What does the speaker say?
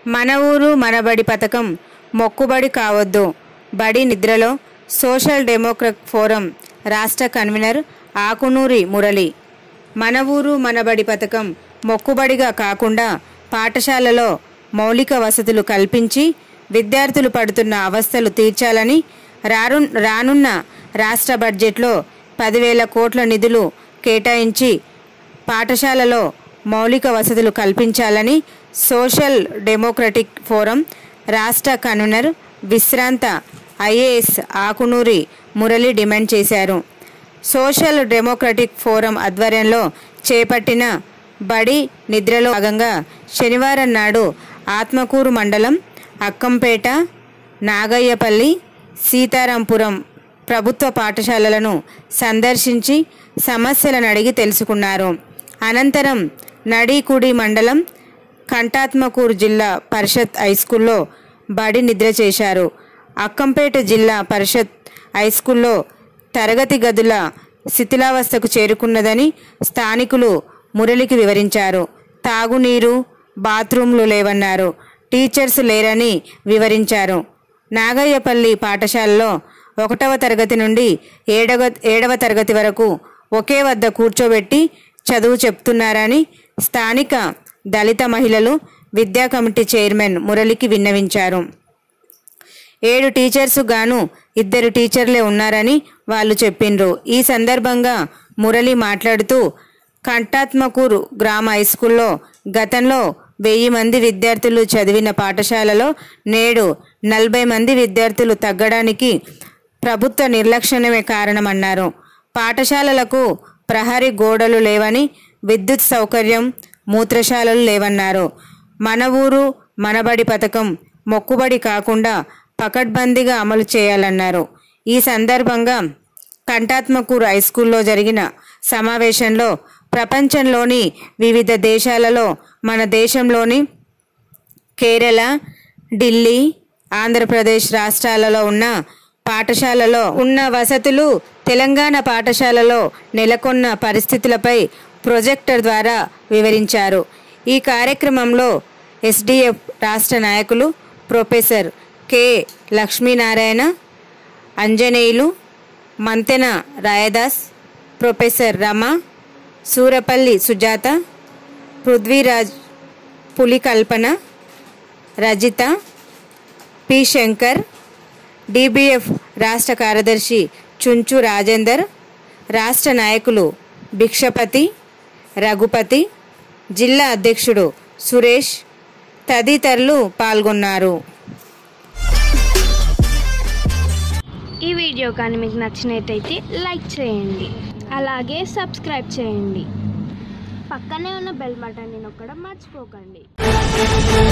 మన ఊరు మనబడి పథకం మొక్కుబడి కావద్దు బడి నిద్రలో సోషల్ డెమోక్రట్ ఫోరం రాష్ట్ర కన్వీనర్ ఆకునూరి మురళి మన ఊరు మనబడి పథకం మొక్కుబడిగా కాకుండా పాఠశాలలో మౌలిక వసతులు కల్పించి విద్యార్థులు పడుతున్న అవస్థలు తీర్చాలని రాను రానున్న రాష్ట్ర బడ్జెట్లో పదివేల కోట్ల నిధులు కేటాయించి పాఠశాలలో మౌలిక వసతులు కల్పించాలని సోషల్ డెమోక్రటిక్ ఫోరం రాష్ట్ర కన్వీనర్ విశ్రాంత ఐఏఎస్ ఆకునూరి మురళి డిమాండ్ చేశారు సోషల్ డెమోక్రటిక్ ఫోరం ఆధ్వర్యంలో చేపట్టిన బడి నిద్రలో భాగంగా శనివారం నాడు ఆత్మకూరు మండలం అక్కంపేట నాగయ్యపల్లి సీతారాంపురం ప్రభుత్వ పాఠశాలలను సందర్శించి సమస్యలను అడిగి తెలుసుకున్నారు అనంతరం నడీకుడి మండలం కంటాత్మకూరు జిల్లా పరిషత్ హైస్కూల్లో బడి నిద్ర చేశారు అక్కంపేట జిల్లా పరిషత్ హైస్కూల్లో తరగతి గదుల శిథిలావస్థకు చేరుకున్నదని స్థానికులు మురళికి వివరించారు తాగునీరు బాత్రూంలు లేవన్నారు టీచర్స్ లేరని వివరించారు నాగయ్యపల్లి పాఠశాలలో ఒకటవ తరగతి నుండి ఏడవ ఏడవ తరగతి వరకు ఒకే వద్ద కూర్చోబెట్టి చదువు చెప్తున్నారని స్థానిక దళిత మహిళలు విద్యా కమిటీ చైర్మన్ మురళికి విన్నవించారు ఏడు టీచర్స్ గాను ఇద్దరు టీచర్లే ఉన్నారని వాళ్ళు చెప్పిండ్రు ఈ సందర్భంగా మురళి మాట్లాడుతూ కంటాత్మకూరు గ్రామ హైస్కూల్లో గతంలో వెయ్యి మంది విద్యార్థులు చదివిన పాఠశాలలో నేడు నలభై మంది విద్యార్థులు తగ్గడానికి ప్రభుత్వ నిర్లక్ష్యమే కారణమన్నారు పాఠశాలలకు ప్రహరీ గోడలు లేవని విద్యుత్ సౌకర్యం మూత్రశాలలు లేవన్నారు మన ఊరు మనబడి పథకం మొక్కుబడి కాకుండా పకడ్బందీగా అమలు చేయాలన్నారు ఈ సందర్భంగా కంటాత్మకూరు హైస్కూల్లో జరిగిన సమావేశంలో ప్రపంచంలోని వివిధ దేశాలలో మన దేశంలోని కేరళ ఢిల్లీ ఆంధ్రప్రదేశ్ రాష్ట్రాలలో ఉన్న పాఠశాలలో ఉన్న వసతులు తెలంగాణ పాఠశాలలో నెలకొన్న పరిస్థితులపై ప్రొజెక్టర్ ద్వారా వివరించారు ఈ కార్యక్రమంలో ఎస్డిఎఫ్ రాష్ట్ర నాయకులు professor K Lakshminarayana Anjaneyulu Manthena Rayadas professor Rama Surapalli Sujatha Prithviraj Pulikalpana Rajitha P Shankar DBF రాష్ట్ర కార్యదర్శి చుంచు రాజేందర్ రాష్ట్ర నాయకులు భిక్షపతి రఘుపతి జిల్లా అధ్యక్షుడు సురేష్ తదితరులు పాల్గొన్నారు ఈ వీడియో కానీ మీకు నచ్చినట్టయితే లైక్ చేయండి అలాగే సబ్స్క్రైబ్ చేయండి పక్కనే ఉన్న బెల్ బటన్ని నొక్కడం మర్చిపోకండి